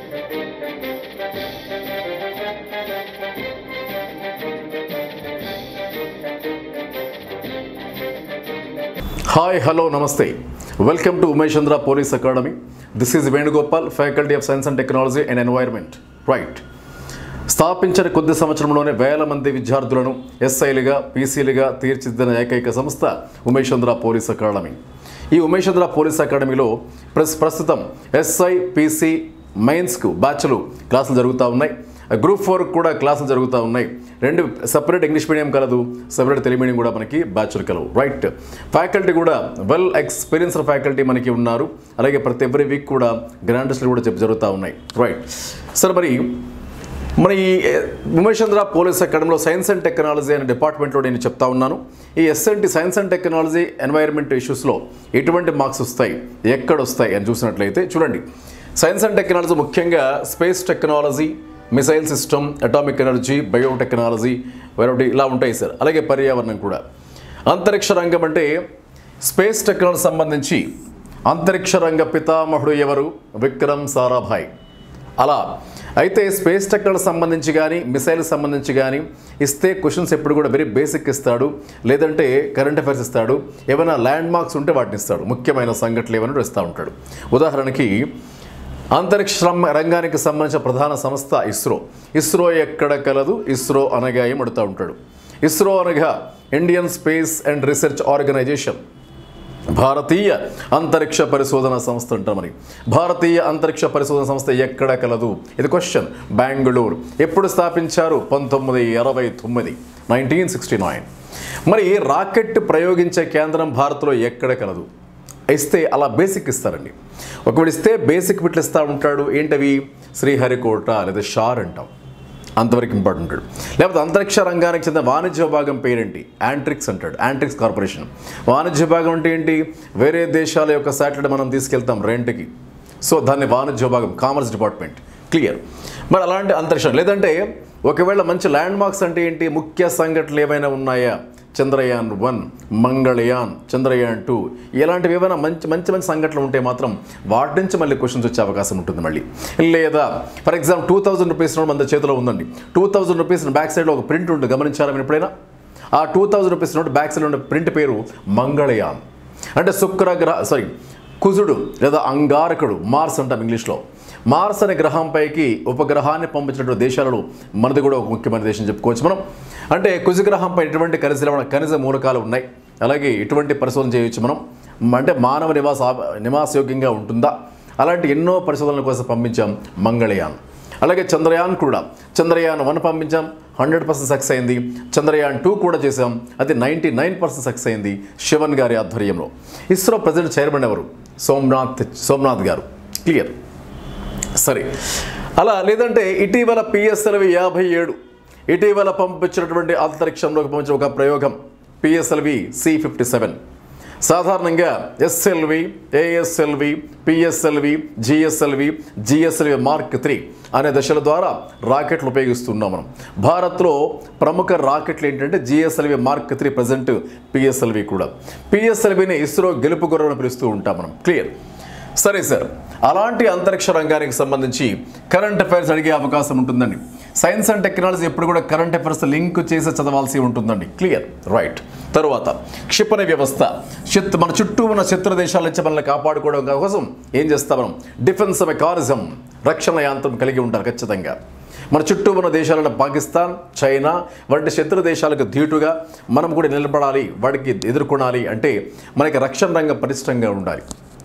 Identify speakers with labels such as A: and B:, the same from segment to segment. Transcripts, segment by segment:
A: hi hello నమస్తే welcome to Umesh Chandra police academy this is Venugopal faculty of science and technology and environment right స్థాపించిన కొద్ది సంవత్సరంలోనే వేల మంది విద్యార్థులను ఎస్ఐలుగా పీసీలుగా తీర్చిదిద్దిన ఏకైక సంస్థ ఉమేష్ చంద్ర పోలీస్ అకాడమీ ఈ ఉమేష్ చంద్ర పోలీస్ అకాడమీలో ప్రస్ ప్రస్తుతం ఎస్ఐ పీసీ మెయిన్స్కు బ్యాచ్లు క్లాసులు జరుగుతూ ఉన్నాయి గ్రూప్ ఫోర్ కూడా క్లాసులు జరుగుతూ ఉన్నాయి రెండు సపరేట్ ఇంగ్లీష్ మీడియం కలదు సపరేట్ తెలుగు మీడియం కూడా మనకి బ్యాచులు కలవు రైట్ ఫ్యాకల్టీ కూడా వెల్ ఎక్స్పీరియన్స్డ్ ఫ్యాకల్టీ మనకి ఉన్నారు అలాగే ప్రతి ఎవ్రీ వీక్ కూడా గ్రాండ్ టెస్ట్లు కూడా చెప్పి జరుగుతూ ఉన్నాయి రైట్ సార్ మరి మన ఈ ఉమేష్ చంద్ర పోలీస్ అకాడమీలో సైన్స్ అండ్ టెక్నాలజీ అనే డిపార్ట్మెంట్లో నేను చెప్తా ఉన్నాను ఈ S N T science and technology environment ఇష్యూస్లో ఎటువంటి మార్క్స్ వస్తాయి ఎక్కడ వస్తాయి అని చూసినట్లయితే చూడండి సైన్స్ అండ్ టెక్నాలజీ ముఖ్యంగా space technology missile system atomic energy biotechnology variety ఇలా ఉంటాయి సార్ అలాగే పర్యావరణం కూడా అంతరిక్ష రంగం అంటే స్పేస్ టెక్నాలజీ సంబంధించి అంతరిక్ష రంగ పితామహుడు ఎవరు విక్రమ్ సారాభాయ్ అలా అయితే స్పేస్ టెక్నాలజీ సంబంధించి కానీ మిసైల్ సంబంధించి కానీ ఇస్తే క్వశ్చన్స్ ఎప్పుడు కూడా వెరీ బేసిక్ ఇస్తాడు లేదంటే కరెంట్ అఫైర్స్ ఇస్తాడు ఏమైనా ల్యాండ్ మార్క్స్ ఉంటే వాటిని ఇస్తాడు ముఖ్యమైన సంఘటనలు ఏమైనా ఇస్తూ ఉంటాడు ఉదాహరణకి అంతరిక్ష రం- రంగానికి సంబంధించిన ప్రధాన సంస్థ ఇస్రో ఇస్రో ఎక్కడ కలదు ఇస్రో అనగా ఏం అడుగుతూ ఉంటాడు ఇస్రో అనగా Indian space and research organisation భారతీయ అంతరిక్ష పరిశోధన సంస్థ అంటాం మరి భారతీయ అంతరిక్ష పరిశోధన సంస్థ ఎక్కడ కలదు ఇది క్వశ్చన్ బెంగళూరు ఎప్పుడు స్థాపించారు పంతొమ్మిది ఇరవై తొమ్మిది నైన్టీన్ సిక్స్టీ నైన్ మరి రాకెట్ ప్రయోగించే కేంద్రం భారత్లో ఎక్కడ కలదు ఇస్తే అలా బేసిక్ ఇస్తారండి ఒకవేళ ఇస్తే బేసిక్ బిట్లు ఇస్తూ ఉంటాడు ఏంటవి శ్రీహరికోట లేదా షార్ అంటాం అంతవరకు ఇంపార్టెంట్ ఉంటాడు లేకపోతే అంతరిక్ష రంగానికి చెందిన వాణిజ్య విభాగం పేరేంటి యాంట్రిక్స్ అంటాడు యాంట్రిక్స్ కార్పొరేషన్ వాణిజ్య విభాగం అంటే ఏంటి వేరే దేశాల యొక్క శాటిలైట్ మనం తీసుకెళ్తాం రెంట్కి సో దాన్ని వాణిజ్య విభాగం కామర్స్ డిపార్ట్మెంట్ క్లియర్ మరి అలాంటి అంతరిక్షం లేదంటే ఒకవేళ మంచి ల్యాండ్ మార్క్స్ అంటే ఏంటి ముఖ్య సంఘటనలు ఏమైనా ఉన్నాయా చంద్రయాన్ వన్ మంగళయాన్ చంద్రయాన్ టూ ఇలాంటివి ఏమైనా మంచి మంచి మంచి సంఘటనలు ఉంటే మాత్రం వాటి నుంచి మళ్ళీ క్వశ్చన్స్ వచ్చే అవకాశం ఉంటుంది మళ్ళీ లేదా for example two thousand rupees note మన చేతిలో ఉందండి టూ థౌజండ్ రూపీస్ బ్యాక్ సైడ్లో ఒక ప్రింట్ ఉంటుంది గమనించారా మీరు ఎప్పుడైనా ఆ two thousand rupees note back సైడ్లో ఉన్న ప్రింట్ పేరు మంగళయాన్ అంటే శుక్రగ్రహ సారీ కుజుడు లేదా అంగారకుడు మార్స్ అంటాం ఇంగ్లీష్లో మార్స్ అనే గ్రహంపైకి ఉపగ్రహాన్ని పంపించినటువంటి దేశాలలో మనది కూడా ఒక ముఖ్యమైన దేశం చెప్పుకోవచ్చు మనం అంటే కుజగ్రహంపై ఎటువంటి ఖనిజ లవణ ఖనిజ మూలకాలు ఉన్నాయి అలాగే ఎటువంటి పరిశోధన చేయొచ్చు మనం అంటే మానవ నివాస నివాసయోగ్యంగా ఉంటుందా అలాంటి ఎన్నో పరిశోధనల కోసం పంపించాం మంగళయాన్ అలాగే చంద్రయాన్ కూడా చంద్రయాన్ వన్ పంపించాం హండ్రెడ్ పర్సెంట్ సక్సెస్ అయింది చంద్రయాన్ టూ కూడా చేసాం అది నైంటీ నైన్ పర్సెంట్ సక్సెస్ అయింది శివన్ గారి ఆధ్వర్యంలో ఇస్రో ప్రజెంట్ చైర్మన్ ఎవరు సోమనాథ్ సోమనాథ్ గారు క్లియర్ సరే అలా లేదంటే ఇటీవల పిఎస్ఎల్వి యాభై ఏడు ఇటీవల పంపించినటువంటి అంతరిక్షంలోకి పంపించిన ఒక ప్రయోగం పిఎస్ఎల్వి సి ఫిఫ్టీ సెవెన్ సాధారణంగా SLV ASLV PSLV GSLV GSLV mark three అనే దశల ద్వారా రాకెట్లు ఉపయోగిస్తున్నాం మనం భారత్లో ప్రముఖ రాకెట్లు ఏంటంటే GSLV mark three present PSLV కూడా పిఎస్ఎల్విని ఇస్రో గెలుపు గుర్రం పిలుస్తూ ఉంటాం మనం క్లియర్ సరే సార్ అలాంటి అంతరిక్ష రంగానికి సంబంధించి కరెంట్ అఫైర్స్ అడిగే అవకాశం ఉంటుందండి సైన్స్ అండ్ టెక్నాలజీ ఎప్పుడు కూడా కరెంట్ అఫైర్స్ లింక్ చేసి చదవాల్సి ఉంటుందండి క్లియర్ రైట్ తరువాత క్షిపణి వ్యవస్థ చిత్ మన చుట్టూ ఉన్న శత్రు దేశాల నుంచి మనల్ని కాపాడుకోవడం కోసం ఏం చేస్తాం మనం డిఫెన్స్ మెకానిజం రక్షణ యాంత్రం కలిగి ఉంటారు ఖచ్చితంగా మన చుట్టూ ఉన్న దేశాలను పాకిస్తాన్ చైనా వంటి శత్రు దేశాలకు ధీటుగా మనం కూడా నిలబడాలి వాడికి ఎదుర్కొనాలి అంటే మనకి రక్షణ రంగం పటిష్టంగా ఉండాలి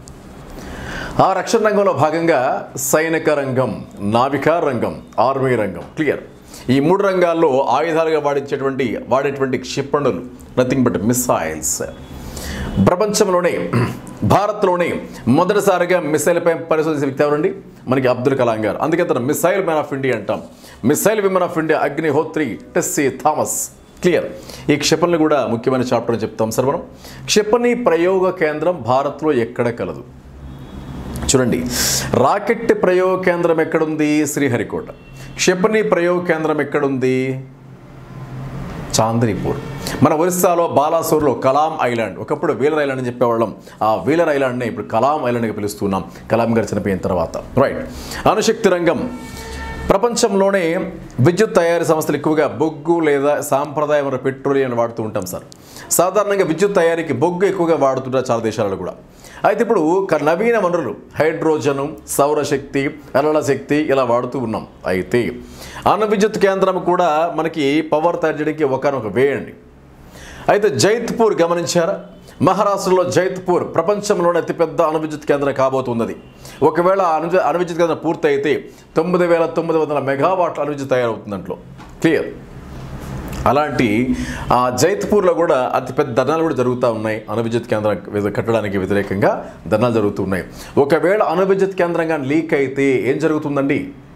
A: ఆ రక్షణ రంగంలో భాగంగా సైనిక రంగం నావికా రంగం ఆర్మీ రంగం క్లియర్ ఈ మూడు రంగాల్లో ఆయుధాలుగా వాడించేటువంటి వాడేటువంటి క్షిపణులు నథింగ్ బట్ మిసైల్స్ ప్రపంచంలోనే భారత్లోనే మొదటిసారిగా మిసైల్పై పరిశోధించిన వ్యక్తి ఎవరండి మనకి అబ్దుల్ కలాం గారు అందుకే తన మిసైల్ మ్యాన్ ఆఫ్ ఇండియా అంటాం missile women of India Agnihotri Tessy Thomas clear ఈ క్షిపణులు కూడా ముఖ్యమైన చాప్టర్ అని చెప్తాం సార్ మనం క్షిపణి ప్రయోగ కేంద్రం భారత్లో ఎక్కడ కలదు చూడండి రాకెట్ ప్రయోగ కేంద్రం ఎక్కడుంది శ్రీహరికోట క్షిపణి ప్రయోగ కేంద్రం ఎక్కడుంది చాంద్రీపూర్ మన ఒరిస్సాలో బాలాసూర్లో కలాం ఐలాండ్ ఒకప్పుడు వీలర్ ఐలాండ్ అని చెప్పేవాళ్ళం ఆ వీలర్ ఐలాండ్ని ఇప్పుడు కలాం ఐలాండ్గా పిలుస్తున్నాం కలాం గారు చనిపోయిన తర్వాత రైట్ అణుశక్తి రంగం ప్రపంచంలోనే విద్యుత్ తయారీ సంస్థలు ఎక్కువగా బొగ్గు లేదా సాంప్రదాయమైన పెట్రోలియం వాడుతూ ఉంటాం సార్ సాధారణంగా విద్యుత్ తయారీకి బొగ్గు ఎక్కువగా వాడుతుంటారు చాలా దేశాలలో కూడా అయితే ఇప్పుడు క- నవీన వనరులు హైడ్రోజను సౌరశక్తి అలల శక్తి ఇలా వాడుతూ ఉన్నాం అయితే అణు విద్యుత్ కేంద్రం కూడా మనకి పవర్ తయారు చేయడానికి ఒకనొక వే అండి అయితే జైత్పూర్ గమనించారా మహారాష్ట్రలో జైత్పూర్ ప్రపంచంలోనే అతిపెద్ద అణువిద్యుత్ కేంద్రం కాబోతున్నది ఒకవేళ ఆ అణు అణువిద్యుత్ కేంద్రం పూర్తయితే తొమ్మిది వేల తొమ్మిది వందల మెగావాట్ల అణువిద్యుత్ తయారవుతుంది దాంట్లో క్లియర్ అలాంటి ఆ జైత్పూర్లో కూడా అతిపెద్ద ధర్నాలు కూడా జరుగుతూ ఉన్నాయి అణు విద్యుత్ కేంద్రం వ్యతి- కట్టడానికి వ్యతిరేకంగా ధర్నాలు జరుగుతూ ఉన్నాయి ఒకవేళ అణు విద్యుత్ కేంద్రం కానీ లీక్ అయితే ఏం జరుగుతుందండి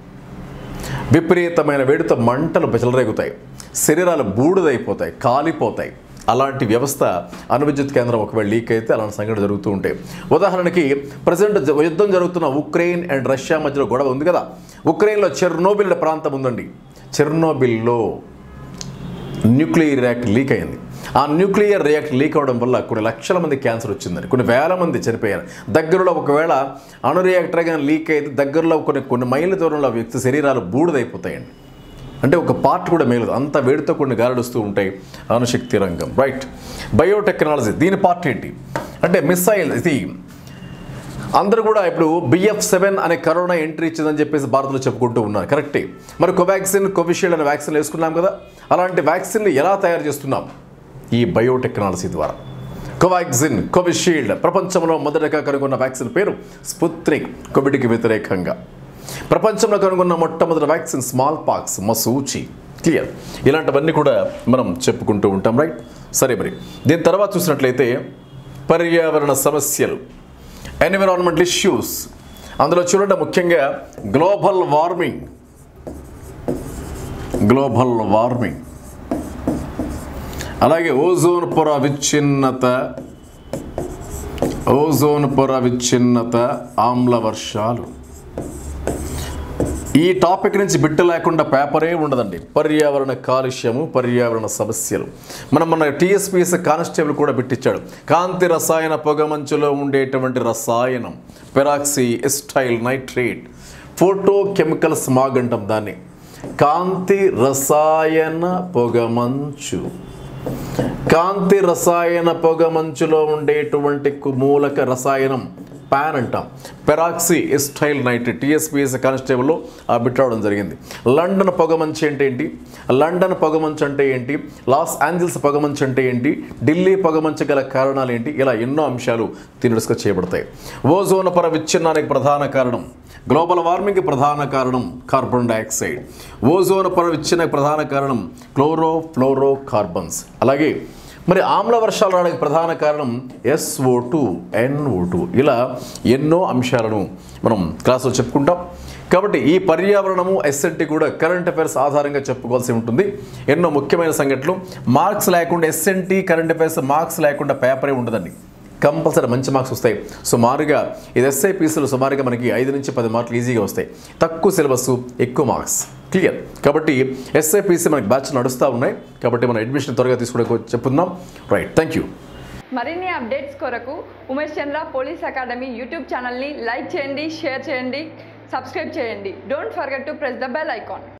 A: విపరీతమైన వేడితో మంటలు చెలరేగుతాయి శరీరాలు బూడిదైపోతాయి కాలిపోతాయి అలాంటి వ్యవస్థ అణు విద్యుత్ కేంద్రం ఒకవేళ లీక్ అయితే అలాంటి సంఘటన జరుగుతూ ఉంటాయి ఉదాహరణకి ప్రజెంట్ జ- యుద్ధం జరుగుతున్న ఉక్రెయిన్ అండ్ రష్యా మధ్యలో గొడవ ఉంది కదా ఉక్రెయిన్లో చెర్నోబిల్ అనే ప్రాంతం ఉందండి చెర్నోబిల్లో న్యూక్లియర్ రియాక్టర్ లీక్ అయింది ఆ న్యూక్లియర్ రియాక్టర్ లీక్ అవడం వల్ల కొన్ని లక్షల మంది క్యాన్సర్ వచ్చిందని కొన్ని వేల మంది చనిపోయారు దగ్గరలో ఒకవేళ అణు రియాక్టర్ కానీ లీక్ అయితే దగ్గరలో కొన్ని కొన్ని మైళ్ళ దూరంలో ఆ వ్యక్తి శరీరాలు బూడిదైపోతాయండి అంటే ఒక పార్ట్ కూడా మేలదు అంత వేడితో కొన్ని గాలులు వస్తూ ఉంటాయి అణుశక్తి రంగం రైట్ బయోటెక్నాలజీ దీని పార్ట్ ఏంటి అంటే మిస్సైల్ ఇది అందరూ కూడా ఇప్పుడు బిఎఫ్ సెవెన్ అనే కరోనా ఎంట్రీ ఇచ్చిందని చెప్పేసి భారత్లో చెప్పుకుంటూ ఉన్నారు కరెక్టే మరి కోవాక్సిన్ కోవిషీల్డ్ అనే వ్యాక్సిన్ వేసుకున్నాం కదా అలాంటి వ్యాక్సిన్ని ఎలా తయారు చేస్తున్నాం ఈ బయోటెక్నాలజీ ద్వారా కోవాక్సిన్ కోవిషీల్డ్ ప్రపంచంలో మొదటగా కనుగొన్న వ్యాక్సిన్ పేరు స్పుత్నిక్ కోవిడ్కి వ్యతిరేకంగా ప్రపంచంలో కనుగొన్న మొట్టమొదటి వ్యాక్సిన్ స్మాల్ పాక్స్ మసూచి క్లియర్ ఇలాంటివన్నీ కూడా మనం చెప్పుకుంటూ ఉంటాం రైట్ సరే మరి దీని తర్వాత చూసినట్లయితే పర్యావరణ సమస్యలు ఎన్విరాన్మెంట్ ఇష్యూస్ అందులో చూడండి ముఖ్యంగా గ్లోబల్ వార్మింగ్ గ్లోబల్ వార్మింగ్ అలాగే ఓజోన్ పొర విచ్ఛిన్నత ఓజోన్ పొర విచ్ఛిన్నత ఆమ్ల వర్షాలు ఈ టాపిక్ నుంచి బిట్టు లేకుండా పేపరే ఉండదండి పర్యావరణ కాలుష్యము పర్యావరణ సమస్యలు మనం మన టీఎస్పీఎస్ కానిస్టేబుల్ కూడా బిట్టిచ్చాడు కాంతి రసాయన పొగమంచులో ఉండేటువంటి రసాయనం peroxy acetyl nitrate photo chemical smog అంటాం దాన్ని కాంతి రసాయన పొగమంచు కాంతి రసాయన పొగ మంచులో ఉండేటువంటి కు- మూలక రసాయనం పాన్ అంటాం పెరాక్సీ ఎస్టైల్ నైట్ టీఎస్పీఎస్ కానిస్టేబుల్లో ఆ బిట్ రావడం జరిగింది లండన్ పొగమంచు అంటే ఏంటి లండన్ పొగమంచు అంటే ఏంటి లాస్ ఏంజల్స్ పొగమంచు అంటే ఏంటి ఢిల్లీ పొగమంచు గల కారణాలు ఏంటి ఇలా ఎన్నో అంశాలు దీన్ని డిస్కస్ చేయబడతాయి ఓజోన్ పొర విచ్ఛిన్నానికి ప్రధాన కారణం గ్లోబల్ వార్మింగ్కి ప్రధాన కారణం కార్బన్ డైఆక్సైడ్ ఓజోన్ పొర విచ్ఛిన్నకి ప్రధాన కారణం క్లోరో ఫ్లోరో కార్బన్స్ అలాగే మరి ఆమ్ల వర్షాలు రావడానికి ప్రధాన కారణం ఎస్ఓ టూ ఎన్ఓ టూ ఇలా ఎన్నో అంశాలను మనం క్లాసులో చెప్పుకుంటాం కాబట్టి ఈ పర్యావరణము ఎస్ఎన్టీ కూడా కరెంట్ అఫైర్స్ ఆధారంగా చెప్పుకోవాల్సి ఉంటుంది ఎన్నో ముఖ్యమైన సంఘటనలు మార్క్స్ లేకుండా ఎస్ఎన్టీ కరెంట్ అఫైర్స్ మార్క్స్ లేకుండా పేపరే ఉండదండి కంపల్సరీ మంచి మార్క్స్ వస్తాయి సుమారుగా ఇది ఎస్ఐపీసీలో సుమారుగా మనకి ఐదు నుంచి పది మార్కులు ఈజీగా వస్తాయి తక్కువ సిలబస్ ఎక్కువ మార్క్స్ క్లియర్ కాబట్టి ఎస్ఐపీసీ మనకి బ్యాచ్ నడుస్తూ ఉన్నాయి కాబట్టి మనం అడ్మిషన్ త్వరగా తీసుకోవడానికి చెప్పుకుందాం రైట్ థ్యాంక్ యూ
B: మరిన్ని అప్డేట్స్ కొరకు Umesh Chandra police academy YouTube ఛానల్ని లైక్ చేయండి షేర్ చేయండి సబ్స్క్రైబ్ చేయండి don't forget to press the bell icon